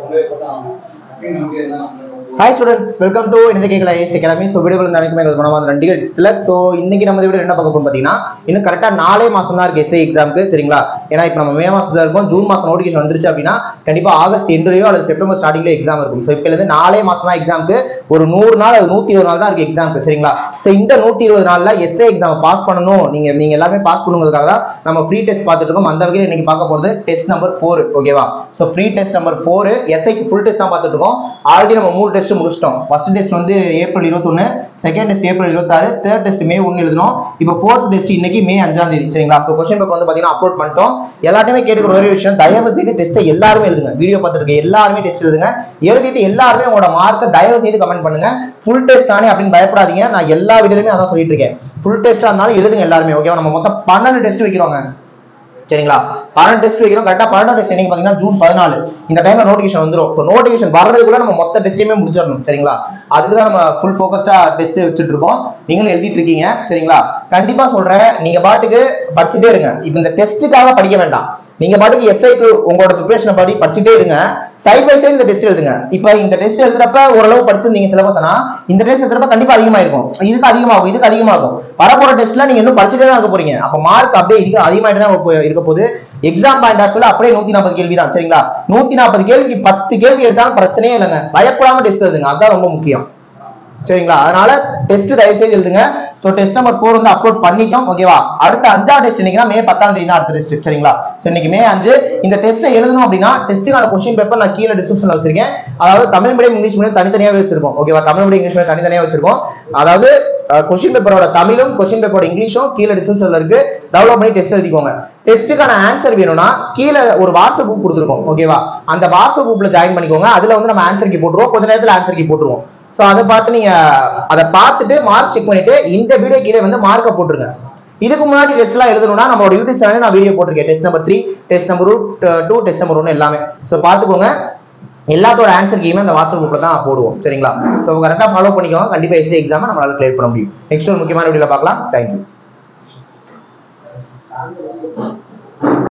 apply பண்ணலாம் அப்படின்னு நமக்கு எதுனா ஹாய் ஸ்டூடெண்ட்ஸ் வெல்கம் டு இந்த கேட்கல ஏசி அகாடமி ஸோ வீடியோ நினைக்குமே எங்களுக்கு குணமாக நன்றிகள் டிஸ்பிளே ஸோ இன்னைக்கு நம்ம வீடியோ என்ன பார்க்க போறோம் பார்த்தீங்கன்னா இன்னும் கரெக்டாக நாலே மாசம் தான் இருக்கு எஸ்ஐ எக்ஸாமுக்கு சரிங்களா ஏன்னா இப்போ நம்ம மே மாசத்துல இருக்கோம் ஜூன் மாசம் நோட்டிஃபிகேஷன் வந்துருச்சு அப்படின்னா கண்டிப்பா ஆகஸ்ட் எண்டுலையோ அல்லது செப்டம்பர் ஸ்டார்டிங்ல எக்ஸாம் இருக்கும் ஸோ இப்போ இருந்து நாலே மாசம் தான் எக்ஸாமுக்கு ஒரு நூறு நாள் அது நூத்தி இருபது நாள் தான் இருக்கு எக்ஸாமுக்கு சரிங்களா ஸோ இந்த நூத்தி இருபது நாள்ல எஸ்ஐ எக்ஸாம் பாஸ் பண்ணணும் நீங்க நீங்க எல்லாமே பாஸ் பண்ணுங்கிறதுக்காக தான் நம்ம ஃப்ரீ டெஸ்ட் பார்த்துட்டு இருக்கோம் அந்த வகையில் இன்னைக்கு பார்க்க போறது டெஸ்ட் நம்பர் ஃபோர் ஓகேவா so free test number four எஸ்ஐக்கு ஃபுல் டெஸ்ட் தான் பார்த்துட்டு இருக்கோம் ஆல்ரெடி நம்ம மூணு டெஸ்ட் முடிச்சிட்டோம் ஃபர்ஸ்ட் டெஸ்ட் வந்து ஏப்ரல் இருபத்தொன்னு செகண்ட் டெஸ்ட் ஏப்ரல் இருபத்தாறு தேர்ட் டெஸ்ட் மே ஒன்று எழுதணும் இப்போ ஃபோர்த் டெஸ்ட் இன்னைக்கு மே அஞ்சாம் தேதி சரிங்களா ஸோ கொஸ்டின் பேப்பர் வந்து பார்த்தீங்கன்னா அப்லோட் பண்ணிட்டோம் எல்லாத்தையுமே கேட்டுக்கிற ஒரே விஷயம் தயவு செய்து டெஸ்ட்டை எல்லாருமே எழுதுங்க வீடியோ பார்த்துருக்க எல்லாருமே டெஸ்ட் எழுதுங்க எழுதிட்டு எல்லாருமே உங்களோட மார்க்கை தயவு செய்து கமெண்ட் பண்ணுங்க ஃபுல் டெஸ்ட் தானே அப்படின்னு பயப்படாதீங்க நான் எல்லா வீடியோலையுமே அதான் சொல்லிட்டு இருக்கேன் ஃபுல் டெஸ்ட்டாக இருந்தாலும் எழுதுங்க எல்லாருமே ஓகேவா நம்ம மொத்தம் பன்னெண்டு டெஸ்ட் வைக்கிறோங்க சரிங்களா பன்னெண்டு டெஸ்ட் வைக்கிறோம் கரெக்டாக பன்னெண்டு டெஸ்ட் என்னைக்கு பார்த்தீங்கன்னா ஜூன் பதினாலு இந்த டைம்ல நோட்டிஃபிகேஷன் வந்துரும் ஸோ நோட்டிஃபிகேஷன் வர்றதுக்குள்ள நம்ம மொத்த டெஸ்ட்டையுமே முடிச்சிடணும் சரிங்களா அதுக்கு தான் நம்ம ஃபுல் ஃபோக்கஸ்டா டெஸ்ட் வச்சுட்டு இருக்கோம் நீங்களும் எழுதிட்டு இருக்கீங்க சரிங்களா கண்டிப்பா சொல்றேன் நீங்க பாட்டுக்கு படிச்சுட்டே இருங்க இப்போ இந்த டெஸ்ட்டுக்காக படிக்க வேண்டாம் நீங்க பாட்டுக்கு எஸ்ஐக்கு உங்களோட ப்ரிப்பரேஷன் படி படிச்சுட்டே இருங்க சைட் பை சைடு இந்த டெஸ்ட் எழுதுங்க இப்போ இந்த டெஸ்ட் எழுதுறப்ப ஓரளவு படிச்சிருந்தீங்க சிலபஸ்னா இந்த டெஸ்ட் எழுதுறப்ப கண்டிப்பா அதிகமா இருக்கும் இதுக்கு அதிகமாகும் இதுக்கு அதிகமாகும் வரப்போற டெஸ்ட்ல நீங்க இன்னும் படிச்சுட்டே தான் இருக்க போறீங்க அப்ப மார்க் அப்படியே இதுக்கு அதிகமாயிட்டு தான் போ- இருக்க போகுது எக்ஸாம் பாயிண்ட் ஆஃப் அப்படியே நூத்தி நாற்பது கேள்வி தான் சரிங்களா நூத்தி நாற்பது கேள்விக்கு பத்து கேள்வி எடுத்தாலும் பிரச்சனையே இல்லைங்க பயப்படாம டெஸ்ட் எழுதுங்க அதுதான் ரொம்ப முக்கியம் சரிங்களா அதனால டெஸ்ட் தயவு செய்து எழுதுங்க ஸோ டெஸ்ட் நம்பர் ஃபோர் வந்து அப்லோட் பண்ணிட்டோம் ஓகேவா அடுத்த அஞ்சாவது டெஸ்ட் இன்னைக்குனா மே பத்தாம் தேதி தான் அடுத்த டெஸ்ட் சரிங்களா ஸோ இன்னைக்கு மே அஞ்சு இந்த டெஸ்ட்டை எழுதணும் அப்படின்னா டெஸ்ட்டுக்கான கொஸ்டின் பேப்பர் நான் கீழே டிஸ்கிரிப்ஷன்ல வச்சிருக்கேன் அதாவது தமிழ் மீடியம் இங்கிலீஷ் மீடியம் தனித்தனியாவே வச்சிருக்கோம் ஓகேவா தமிழ் மீடியம் இங்கிலீஷ் மீடியம் தனித்தனியாக வச்சிருக்கோம் அதாவது கொஸ்டின் பேப்பரோட தமிழும் கொஸ்டின் பேப்பரோட இங்கிலீஷும் கீழே டிஸ்கிரிப்ஷன்ல இருக்கு டெவலப் பண்ணி டெஸ்ட் எழுதிக்கோங்க டெஸ்ட்டுக்கான ஆன்சர் வேணும்னா கீழே ஒரு வாட்ஸ்அப் குரூப் கொடுத்துருக்கோம் ஓகேவா அந்த வாட்ஸ்அப் குரூப்ல ஜாயின் பண்ணிக்கோங்க அதுல வந்து நம்ம ஆன்சர் கீ போட்டுருவோம் கொஞ்ச நேரத்தில் ஆன்சர் கீ போட்டுருவோம் ஸோ அதை பார்த்து நீங்க அதை பார்த்துட்டு மார்க் செக் பண்ணிட்டு இந்த வீடியோ கீழே வந்து மார்க்கை போட்டுருங்க இதுக்கு முன்னாடி டெஸ்ட் எல்லாம் எழுதணும்னா நம்மளோட யூடியூப் சேனல் நான் வீடியோ போட்டிருக்கேன் test number three test number two test number ஒன்று எல்லாமே ஸோ பார்த்துக்கோங்க எல்லாத்தோட ஆன்சர் கீமே அந்த வாட்ஸ்அப் குரூப்ல தான் போடுவோம் சரிங்களா ஸோ கரெக்டாக ஃபாலோ பண்ணிக்கோங்க கண்டிப்பாக எஸ்சி எக்ஸாமை நம்மளால கிளியர் பண்ண முடியும் நெக்ஸ்ட் ஒரு முக்கியமான வீடியோல பார்க்கலாம் தேங்க்யூ